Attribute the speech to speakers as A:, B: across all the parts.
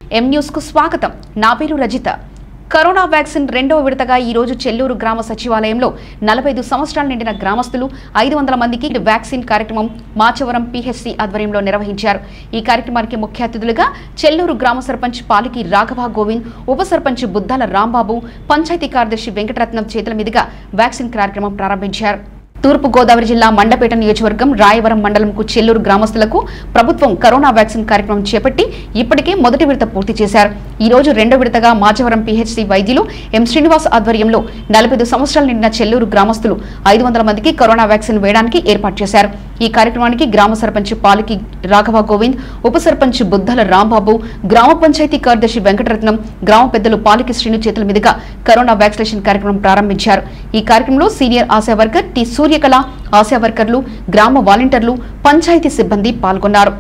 A: M news కు స్వాగతం నా పేరు రజిత కరోనా వ్యాక్సిన్ రెండవ విడతగా ఈ రోజు చెల్లూరు గ్రామ సచివాలయంలో నలభై ఐదు సంవత్సరాలు నిండిన గ్రామస్తులు ఐదు వందల మందికి వ్యాక్సిన్ కార్యక్రమం మాచవరం పిహెచ్సి ఆధ్వర్యంలో నిర్వహించారు ఈ కార్యక్రమానికి ముఖ్య అతిథులుగా చెల్లూరు గ్రామ సర్పంచ్ పాలికి రాఘవ గోవింద్ ఉప సర్పంచ్ బుద్దాల రాంబాబు పంచాయతీ కార్యదర్శి వెంకటరత్నం చేతుల మీదుగా వ్యాక్సిన్ కార్యక్రమం ప్రారంభించారు తూర్పు గోదావరి జిల్లా మండపేట నియోజకవర్గం రాయవరం మండలంకు చెల్లూరు గ్రామస్తులకు ప్రభుత్వం కరోనా వ్యాక్సిన్ కార్యక్రమం చేపట్టి ఇప్పటికే మొదటి విడత పూర్తి చేశారు ఈ రోజు రెండో విడతగా మాచవరం పిహెచ్సి వైద్యులు ఎం శ్రీనివాస్ ఆధ్వర్యంలో నలభై ఐదు సంవత్సరాలు నిండిన చెల్లూరు గ్రామస్తులు ఐదు వందల మందికి కరోనా వ్యాక్సిన్ వేయడానికి ఏర్పాటు చేశారు ఈ కార్యక్రమానికి గ్రామ సర్పంచ్ పాలికి రాఘవ గోవింద్ ఉప సర్పంచ్ బుద్దల రాంబాబు గ్రామ పంచాయతీ కార్యదర్శి వెంకటరత్నం గ్రామ పెద్దలు పాలికి శ్రీను చేతుల మీదుగా కరోనా వ్యాక్సినేషన్ కార్యక్రమం ప్రారంభించారు ఈ కార్యక్రమంలో senior Asha worker T Suryakala Asha వర్కర్లు గ్రామ వాలంటీర్లు పంచాయతీ సిబ్బంది పాల్గొన్నారు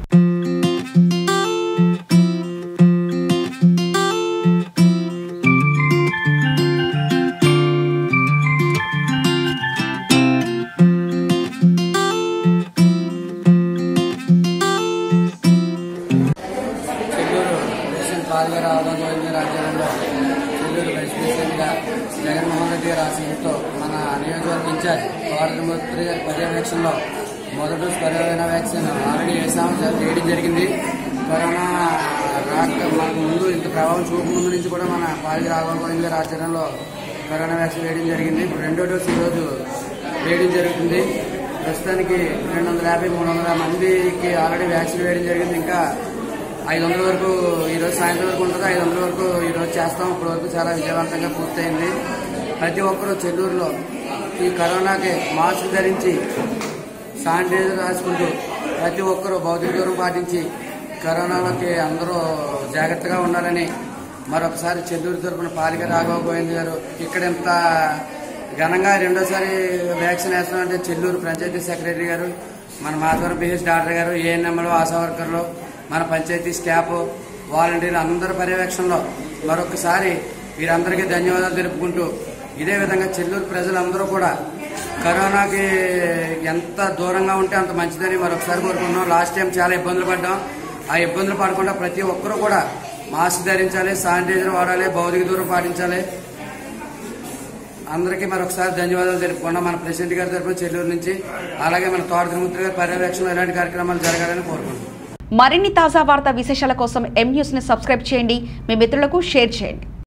B: చెల్లూరు ప్రెసిడెంట్ పాల్గారు ఆవాగోవింద రాజ్యాంగంలో చెల్లూరు వైస్ ప్రెసిడెంట్గా జగన్మోహన్ రెడ్డి గారి ఆశయంతో మన నియోజకవర్గ ఇన్ఛార్జ్ గవర్నమెంట్ గారి పర్యవేక్షణలో మొదటి డోస్ కరోనా వ్యాక్సిన్ ఆల్రెడీ వేసాము సార్ వేయడం జరిగింది కరోనా రాక మనకు ముందు ఇంత ప్రభావం చూపు ముందు నుంచి కూడా మన పాల్గి రాఘవగోవింద గారి ఆచరణలో కరోనా వ్యాక్సిన్ వేయడం జరిగింది ఇప్పుడు రెండో డోస్ ఈరోజు వేయడం జరుగుతుంది ప్రస్తుతానికి రెండు వందల యాభై మూడు వందల మందికి ఆల్రెడీ వ్యాక్సిన్ వేయడం జరిగింది ఇంకా ఐదు వందల వరకు ఈరోజు సాయంత్రం వరకు ఉంటుంది ఐదు వందల వరకు ఈరోజు చేస్తాం ఇప్పటి వరకు చాలా విజయవంతంగా పూర్తయింది ప్రతి ఒక్కరూ చెల్లూరులో ఈ కరోనాకి మాస్క్ ధరించి శానిటైజర్ రాసుకుంటూ ప్రతి ఒక్కరూ భౌతిక దూరం పాటించి కరోనాలోకి అందరూ జాగ్రత్తగా ఉండాలని మరొకసారి చెల్లూరు తరపున పాలిక రాఘవ గోవింద్ గారు ఇక్కడ ఇంత ఘనంగా రెండోసారి వ్యాక్సిన్ వేస్తున్నామంటే చెల్లూరు పంచాయతీ సెక్రటరీ గారు మన మాధవరం పిహెచ్ డాక్టర్ గారు ఏఎన్ఎంలు ఆశా వర్కర్లు మన పంచాయతీ స్టాఫ్ వాలంటీర్లు అందరి పర్యవేక్షణలో మరొకసారి వీరందరికీ ధన్యవాదాలు తెలుపుకుంటూ ఇదే విధంగా చెల్లూరు ప్రజలందరూ కూడా కరోనాకి ఎంత దూరంగా ఉంటే అంత మంచిదని మరొకసారి కోరుకుంటున్నాం లాస్ట్ టైం చాలా ఇబ్బందులు పడ్డాం ఆ ఇబ్బందులు పడకుండా ప్రతి ఒక్కరూ కూడా మాస్క్ ధరించాలి శానిటైజర్ వాడాలి భౌతిక దూరం పాటించాలి అందరికీ మరొకసారి ధన్యవాదాలు తెలుపుకున్నాం మన ప్రెసిడెంట్ గారి తరఫున చెల్లూరు నుంచి అలాగే మన తోట తిరుమూర్తి గారి పర్యవేక్షణలో ఇలాంటి కార్యక్రమాలు జరగాలని కోరుకుంటున్నాం
A: మరిన్ని తాజా వార్తా విశేషాల కోసం ఎం న్యూస్ ని సబ్స్క్రైబ్ చేయండి మీ మిత్రులకు షేర్ చేయండి